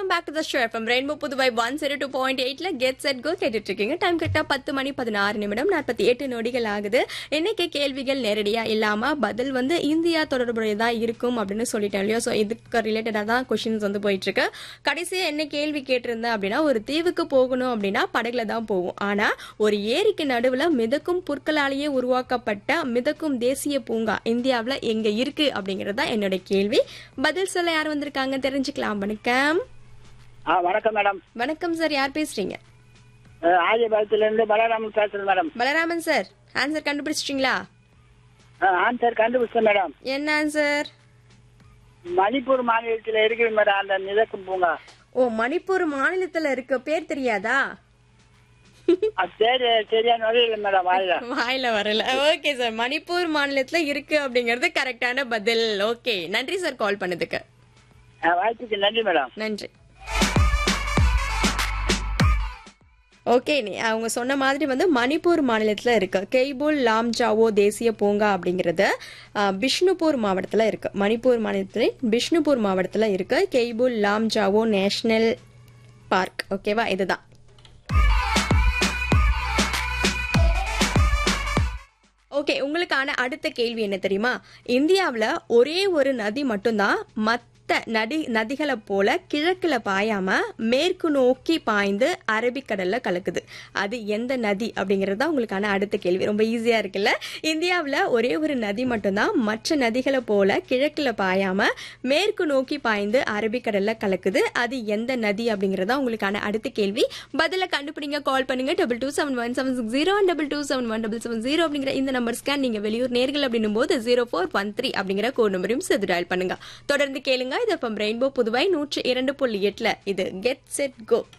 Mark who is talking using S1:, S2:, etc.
S1: back to the show from rainbow Puduvai one zero two point எயிட்ல get set go கேட்டுட்டு இருக்கீங்க time கரெக்டா பத்து மணி பதினாறு நிமிடம் நாற்பத்தி எட்டு நொடிகள் ஆகுது இன்னைக்கு கேள்விகள் நேரடியா இல்லாம பதில் வந்து இந்தியா தொடர்புடையதா இருக்கும் அப்படின்னு சொல்லிட்டேன் இல்லையா ஸோ இதுக்கு ரிலேட்டடா தான் கொஸ்டின்ஸ் வந்து போயிட்டு இருக்கு கடைசியா என்ன கேள்வி கேட்டிருந்தேன் அப்படின்னா ஒரு தீவுக்கு போகணும் அப்படின்னா படகுல தான் போகும் ஆனா ஒரு ஏரிக்கு நடுவுல மிதக்கும் புற்களாலேயே உருவாக்கப்பட்ட மிதக்கும் தேசிய பூங்கா இந்தியாவுல எங்க இருக்கு அப்படிங்கறது தான் என்னோட கேள்வி பதில் சொல்ல யார் வந்திருக்காங்க தெரிஞ்சுக்கலாம் வணக்கம்
S2: ஆ வணக்கம் மேடம்
S1: வணக்கம் சார் யார் பேசுறீங்க
S2: ஆதிபாகத்துல இருந்து பலராமன் பேசுறேன் மேடம்
S1: பலராமன் சார் ஆன்சர் கண்டுபிடிச்சிட்டீங்களா
S2: ஆன்சர் கண்டுபிடிச்சேன் மேடம்
S1: என்ன ஆன்சர்
S2: மணிப்பூர் மாநிலத்தில் இருக்குது மேடம் அந்த மிதக்கும் பூங்கா
S1: ஓ மணிப்பூர் மாநிலத்துல இருக்க பேர் தெரியாதா
S2: அது பேரு சரியான வரையில மேடம் வாயில
S1: வாயில வரல ஓகே சார் மணிப்பூர் மாநிலத்துல இருக்கு அப்படிங்கறது கரெக்டான பதில் ஓகே நன்றி சார் கால் பண்ணதுக்கு
S2: ஆ, வாய்ப்புக்கு நன்றி மேடம்
S1: நன்றி ஓகே நீ- அவங்க சொன்ன மாதிரி வந்து மணிப்பூர் மாநிலத்தில் இருக்கு கெய்புல் லாம்ஜாவோ தேசிய பூங்கா அப்படிங்கிறது அஹ், பிஷ்ணுபூர் மாவட்டத்தில் இருக்கு மணிப்பூர் மாநிலத்தில் பிஷ்ணுபூர் மாவட்டத்தில் இருக்கு கெய்புல் லாம்ஜாவோ நேஷனல் பார்க் ஓகேவா இதுதான் ஓகே உங்களுக்கான அடுத்த கேள்வி என்ன தெரியுமா இந்தியாவில் ஒரே ஒரு நதி மட்டும்தான் மற்ற நதி நதிகளை போல கிழக்குல பாயாம மேற்கு நோக்கி பாய்ந்து அரபிக்கடல்ல கலக்குது அது எந்த நதி அப்படிங்கிறது தான் உங்களுக்கான அடுத்த கேள்வி ரொம்ப ஈஸியா இருக்குல்ல இந்தியாவில் ஒரே ஒரு நதி மட்டும்தான் மற்ற நதிகளை போல கிழக்குல பாயாம மேற்கு நோக்கி பாய்ந்து அரபிக்கடல்ல கலக்குது அது எந்த நதி அப்படிங்கிறது தான் உங்களுக்கான அடுத்த கேள்வி பதில கண்டுபிடிங்க கால் பண்ணுங்க double two seven one seven six zero double two seven one double seven zero அப்படிங்கிற இந்த நம்பர்ஸ்க்கு நீங்க வெளியூர் நேர்கள் அப்படின்னும் போது ஜீரோ ஃபோர் ஒன் த்ரீ அப்படிங்கிற கோட் நம்பரையும் சேர்த்து டயல் பண்ணுங்க தொடர்ந்து கேளுங்க இது இப்போ ரெயின்போ புதுவை நூற்றி இரண்டு புள்ளி எட்டுல இது கெட் செட் கோ